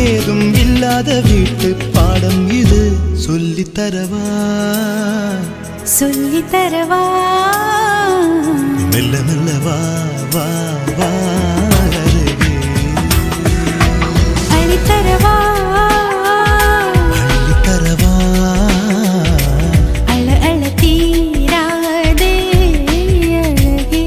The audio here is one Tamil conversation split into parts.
ஏதும் இல்லாத வீட்டு பாடம் இது சொல்லித் தரவா சொல்லி தரவா மெல்ல மெல்ல வா வா வா அருகே. அழித்தரவா அள்ளித் தரவா அழ அழ தீராதே அழகே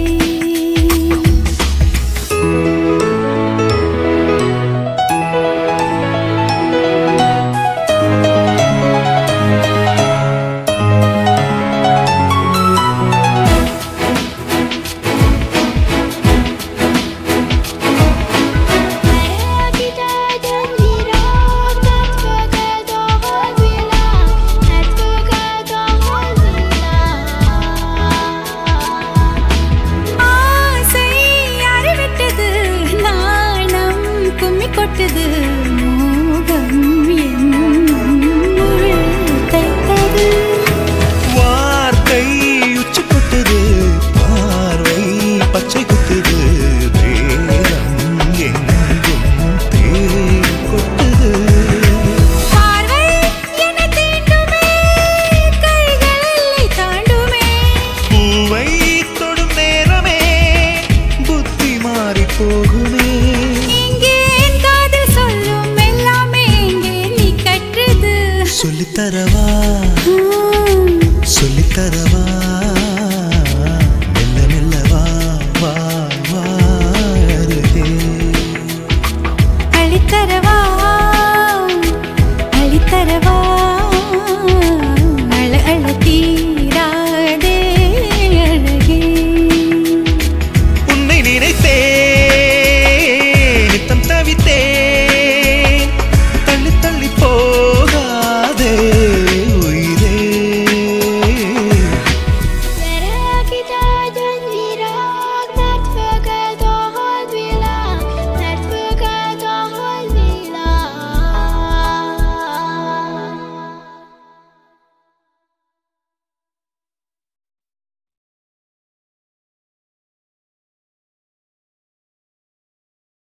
ஆசை அறிவிட்டது நாணம் கும்மி கொட்டது மோகம் என்னும் முள் தைத்தது வார்த்தை உச்சி கொட்டது பார்வை பச்சை குத்துது வேதம் எங்கும் தேன் கொட்டுது பார்வை என்னை தீண்டுமே கைகள் எல்லை தாண்டுமே பூவை தொடும் நேரமே புத்தி மாறி போகுமே இங்கே என் காதில் சொல்லும் எல்லாமே இங்கே நீ கற்றது சொல்லித் தரவா சொல்லித் தரவா